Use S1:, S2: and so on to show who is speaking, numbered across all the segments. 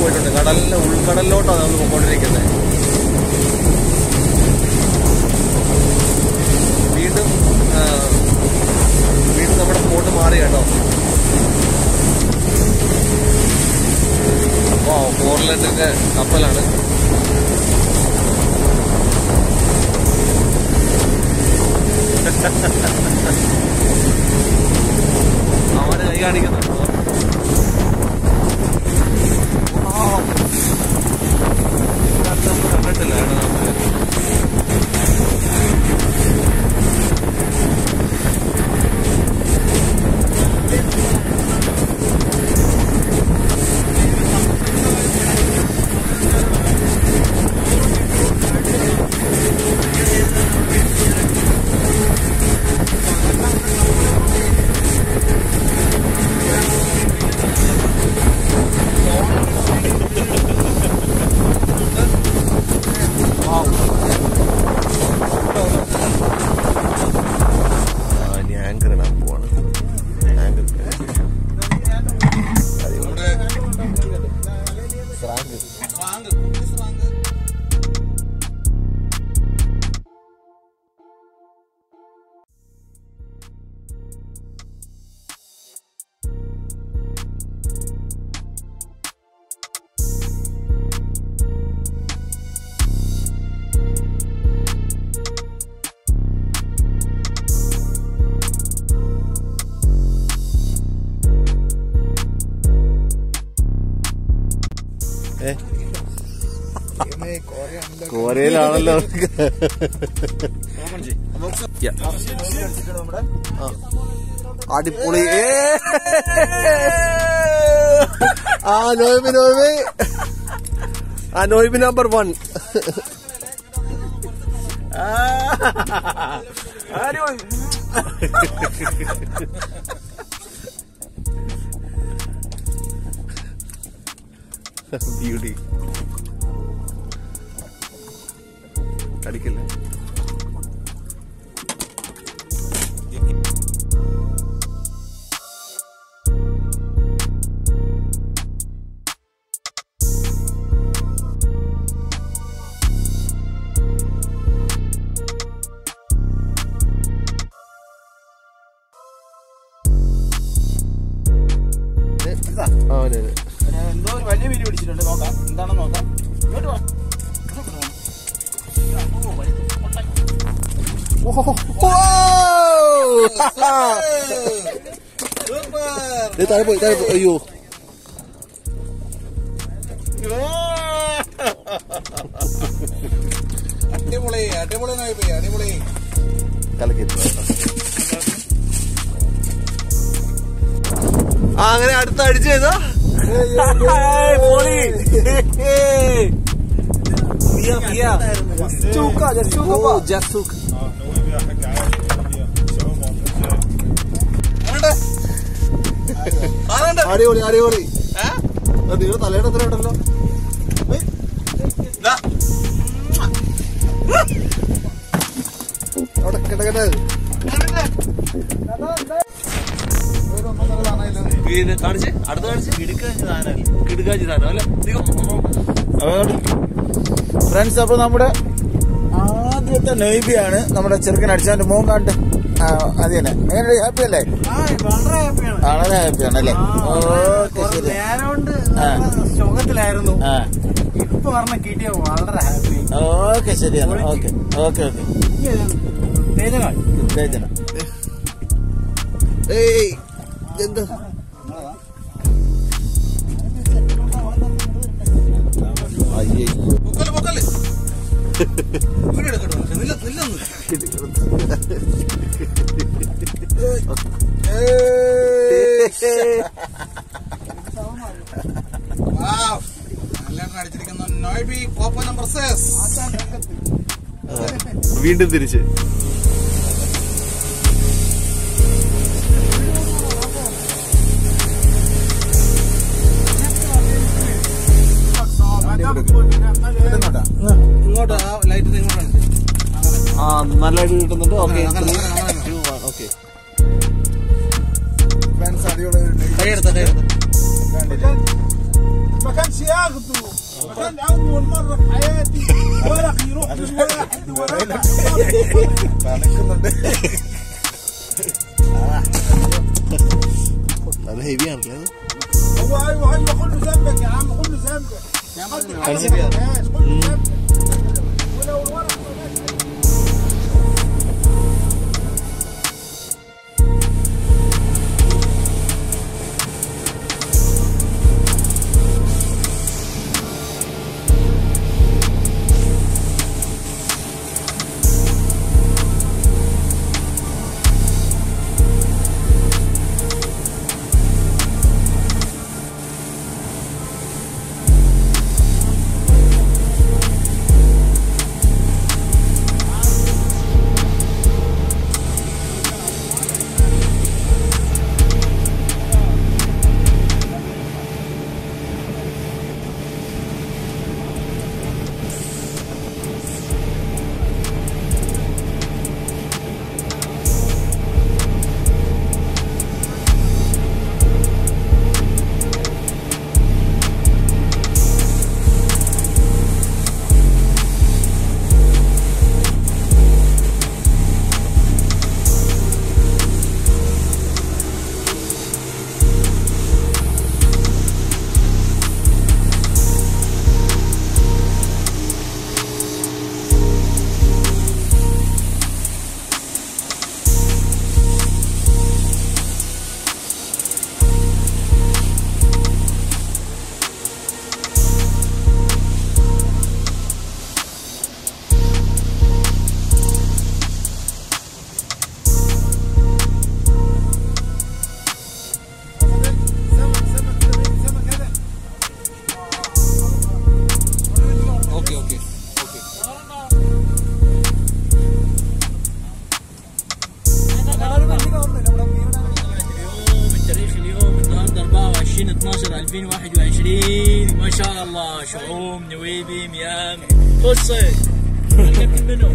S1: പോയിട്ടുണ്ട് കടലിന്റെ ഉൾക്കടലിലോട്ടാണ് നമ്മൾ പോയിക്കൊണ്ടിരിക്കുന്നത് വീണ്ടും ആ, വീണ്ടും നമ്മുടെ സ്പോട്ട് മാറി കേട്ടോ ഓ ഫോർലെറ്റിന്റെ കപ്പലാണ് അവന് കൈ കാണിക്കുന്നുണ്ട് Wow. ഇതിനകത്ത് നമ്മൾ കണ്ടിട്ടില്ല കേട്ടോ നമ്മള്. ആ, ഇനി ആങ്കർ ഇടാൻ പോവാണ് ആങ്കർ സ്രാങ്ക് ഏ കോരയിലാണല്ലോ Yeah. ആ. അടിപൊളി ഏ! ആ നോയബി നോയബി ആ നോയബി നമ്പർ വൺ ബ്യൂട്ടി അടിക്കില്ല ആ അതെ അതെ
S2: എന്തോ ഒരു വലിയ വീഡിയോ പിടിച്ചിട്ടുണ്ട് നോക്കാം എന്താണെന്ന് നോക്കാം ഇങ്ങോട്ട് വാ
S1: ദേ താഴെ പോയി താഴെ പോയി അയ്യോ
S2: അടിപൊളി അടിപൊളി നോയി അടിപൊളി
S1: കലക്കിയിട്ടുണ്ട് ആ അങ്ങനെ അടുത്ത അടിച്ചു ചെയ്താ പോളി മിയ മിയ
S2: ചൂക്ക
S1: ഓ ജസൂക്ക് അടിപൊളി അടിപൊളി നിങ്ങളുടെ തലയുടെ എത്ര ഉണ്ടല്ലോ അവിടെ കിടക്കട്ടെ ഇത് കാണിച്ച് അടുത്ത കാണിച്ച് കിടുക്കാച്ചി സാധനം അല്ലേ
S2: ഫ്രണ്ട്സ് അപ്പൊ നമ്മുടെ ആദ്യത്തെ നെയ്ബിയാണ് നമ്മുടെ ചെറുക്കൻ അടിച്ചാന്റെ മോൻ കണ്ട് ആ, അത് തന്നെ എങ്ങനെ ഹാപ്പി അല്ലേ
S3: വളരെ ഹാപ്പിയാണ്
S2: വളരെ ഹാപ്പിയാണ് അല്ലേ ഓക്കെ
S3: കുറച്ച്
S2: ശരി
S3: നേരം കൊണ്ട്
S2: ആ.
S3: സുഖത്തിലായിരുന്നു
S2: ആ
S3: ഇപ്പൊ പറഞ്ഞ കിട്ടിയ വളരെ ഹാപ്പി
S2: ഓക്കെ ശരിയാണ് ഓക്കെ ഓക്കെ ഓക്കെ
S3: തേജങ്ങൾ
S2: ഉത്തേജനം
S1: ഏയ് എന്താ അയ്യേ
S2: അടിച്ചിരിക്കുന്നു നോയ്ബി കോപ്പ നമ്പർ സിക്സ്
S1: വീണ്ടും തിരിച്ച്
S2: ഇങ്ങോട്ട് ആ ലൈറ്റ് ഇങ്ങോട്ടാണ്
S1: ആ നല്ല അടി കിട്ടുന്നുണ്ട് ഓക്കെ
S2: അങ്ങനെ, അങ്ങനെ, അങ്ങനെ.
S1: ഓക്കെ
S2: ഫ്രണ്ട്സ് അടിപൊളി
S3: കൈയെടുത്ത കൈയെടുത്ത
S2: Vacancia!
S4: باخده وكان اول مره في حياتي ورق يروح من واحد ورق
S2: തണുക്കുന്നുണ്ട്
S1: നല്ല ഹെവിയാണ് അല്ലേ അത്
S4: هو ايوه ايوه كله ذنبك يا عم كله ذنبك يا عم
S1: كان سيبيان.
S4: كله ذنبك ولو الورق سمك سمك كده سمك هذا
S1: ഓക്കെ ഓക്കെ ഓക്കെ
S5: اليوم التاريخ اليوم النهارده 24 12 2021 ما شاء الله شعوم نويبي ميام قصه الكابتن منو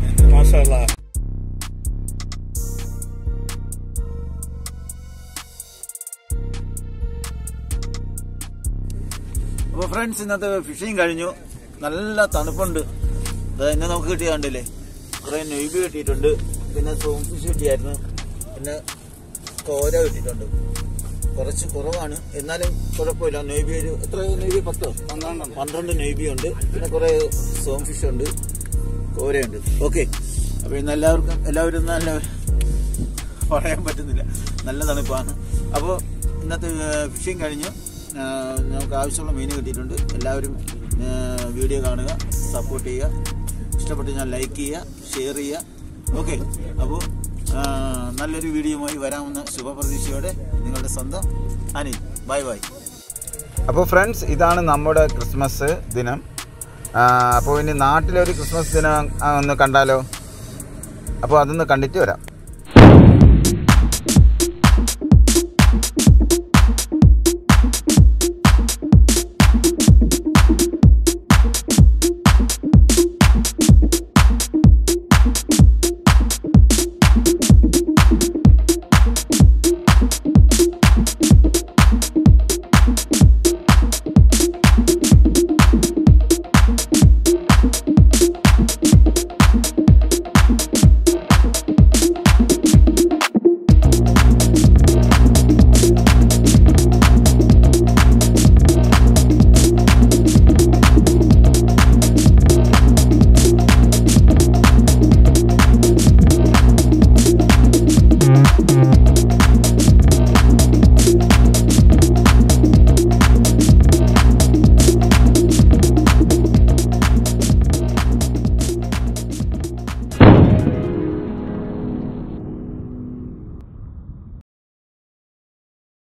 S2: അപ്പോൾ ഫ്രണ്ട്സ് ഇന്നത്തെ ഫിഷിങ് കഴിഞ്ഞു നല്ല തണുപ്പുണ്ട് ദാ ഇന്ന് നമുക്ക് കിട്ടിയ കണ്ടില്ലേ കുറേ നെയ്ബ് കിട്ടിയിട്ടുണ്ട് പിന്നെ സോം ഫിഷ് കിട്ടിയായിരുന്നു പിന്നെ കോര കിട്ടിയിട്ടുണ്ട് കുറച്ച് കുറവാണ് എന്നാലും കുഴപ്പമില്ല നെയ്ബി ഒരു എത്ര നെയ്ബി പത്തോ പന്ത്രണ്ട് നെയ്ബി ഉണ്ട് പിന്നെ കുറേ സോം ഫിഷ് ഉണ്ട് കോരയുണ്ട് ഓക്കെ അപ്പോൾ ഇന്ന് എല്ലാവർക്കും എല്ലാവരും നല്ല പറയാൻ പറ്റുന്നില്ല നല്ല തണുപ്പാണ് അപ്പോൾ ഇന്നത്തെ ഫിഷിങ് കഴിഞ്ഞു ആ, നമുക്ക് ആവശ്യമുള്ള മീൻ കിട്ടിയിട്ടുണ്ട് എല്ലാവരും ആ, വീഡിയോ കാണുക സപ്പോർട്ട് ചെയ്യുക ഇഷ്ടപ്പെട്ട് ഞാൻ ലൈക്ക് ചെയ്യുക ഷെയർ ചെയ്യുക ഓക്കെ അപ്പോൾ നല്ലൊരു വീഡിയോയുമായി വരാമെന്ന ശുഭപ്രതീക്ഷയോടെ നിങ്ങളുടെ സ്വന്തം അനിൽ ബൈ ബൈ അപ്പോൾ ഫ്രണ്ട്സ് ഇതാണ് നമ്മുടെ ക്രിസ്മസ് ദിനം അപ്പോൾ ഇനി നാട്ടിലൊരു ക്രിസ്മസ് ദിനം ആ, ഒന്ന് കണ്ടാലോ അപ്പോൾ അതൊന്ന് കണ്ടിട്ട് വരാം